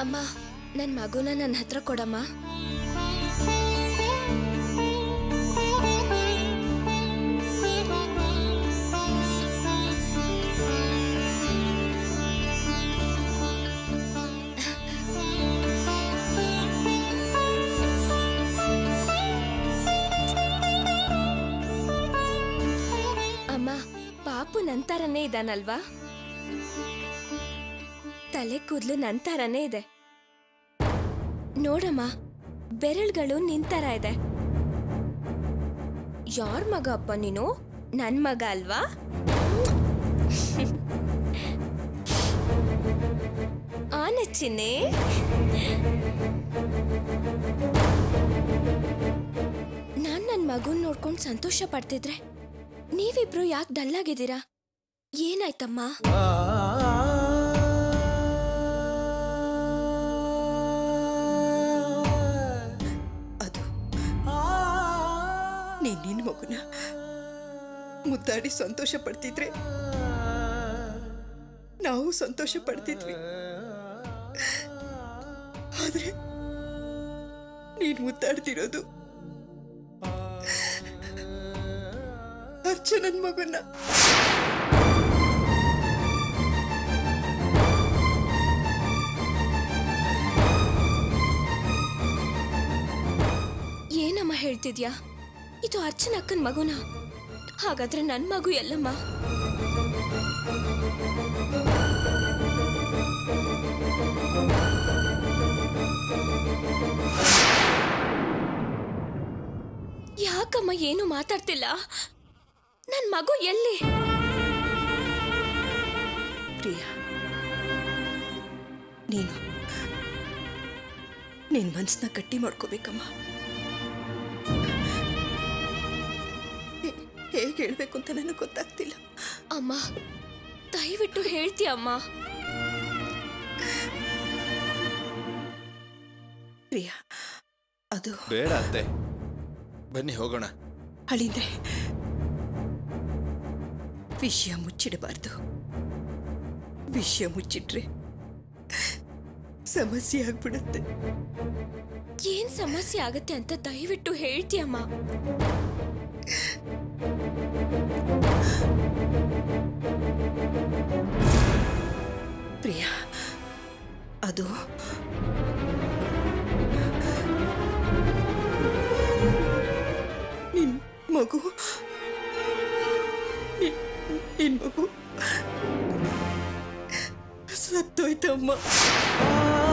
ಅಮ್ಮ ನನ್ನ ಮಗುನ ನನ್ನ ಹತ್ರ ಕೊಡಮ್ಮ ಅಮ್ಮ ಪಾಪು ನಂತರನೇ ಇದ್ದಾನಲ್ವಾ ತಲೆ ಕೂದಲು ನಂತರನೇ ಇದೆ ನೋಡಮ್ಮ ಬೆರಳುಗಳು ನಿಂತರ ಇದೆ ಯಾರ್ ಮಗ ಅಪ್ಪ ನೀನು ನನ್ ಮಗ ಅಲ್ವಾ ಆನೆ ಚಿನ್ನೆ ನಾನ್ ನನ್ ಮಗುನ್ ನೋಡ್ಕೊಂಡು ಸಂತೋಷ ಪಡ್ತಿದ್ರೆ ನೀವಿಬ್ರು ಯಾಕೆ ಡಲ್ಲಾಗಿದ್ದೀರಾ ಏನಾಯ್ತಮ್ಮ ಅದು ನೀನ್ ನಿನ್ನ ಮಗುನ ಮುದ್ದಾಡಿ ಸಂತೋಷ ಪಡ್ತಿದ್ರೆ ನಾವು ಸಂತೋಷ ಪಡ್ತಿದ್ವಿ ಆದ್ರೆ ನೀನ್ ಮುದ್ದಾಡ್ತಿರೋದು ಅರ್ಚನನ್ ಮಗುನ ಏನಮ್ಮ ಹೇಳ್ತಿದ್ಯಾ ಇದು ಅರ್ಚನ ಅಕ್ಕನ ಮಗುನ ಹಾಗಾದ್ರೆ ನನ್ ಮಗು ಎಲ್ಲಮ್ಮ ಯಾಕಮ್ಮ ಏನು ಮಾತಾಡ್ತಿಲ್ಲ ನನ್ ಮಗು ಎಲ್ಲಿ ಪ್ರಿಯ ನೀನು ನಿನ್ ಮನ್ಸನ್ನ ಗಟ್ಟಿ ಮಾಡ್ಕೋಬೇಕಮ್ಮ ಹೇ- ಹೇಗ್ ಹೇಳ್ಬೇಕು ಅಂತ ನನಗೆ ಗೊತ್ತಾಗ್ತಿಲ್ಲ ಅಮ್ಮ ದಯವಿಟ್ಟು ಹೇಳ್ತೀಯಮ್ಮ ಪ್ರಿಯ ಅದು ಬೇಡ ಅತ್ತೆ ಬನ್ನಿ ಹೋಗೋಣ ಅಳಿಂದ್ರೆ ವಿಷಯ ಮುಚ್ಚಿಡಬಾರ್ದು ವಿಷಯ ಮುಚ್ಚಿಟ್ರೆ ಸಮಸ್ಯೆ ಆಗ್ಬಿಡುತ್ತೆ ಏನ್ ಸಮಸ್ಯೆ ಆಗತ್ತೆ ಅಂತ ದಯವಿಟ್ಟು ಹೇಳ್ತೀಯಮ್ಮ ಪ್ರಿಯ ಅದು ನಿನ್ ಮಗು ನಿನ್ ನಿನ್ ಮಗು ಸತ್ತೋಯ್ತಮ್ಮ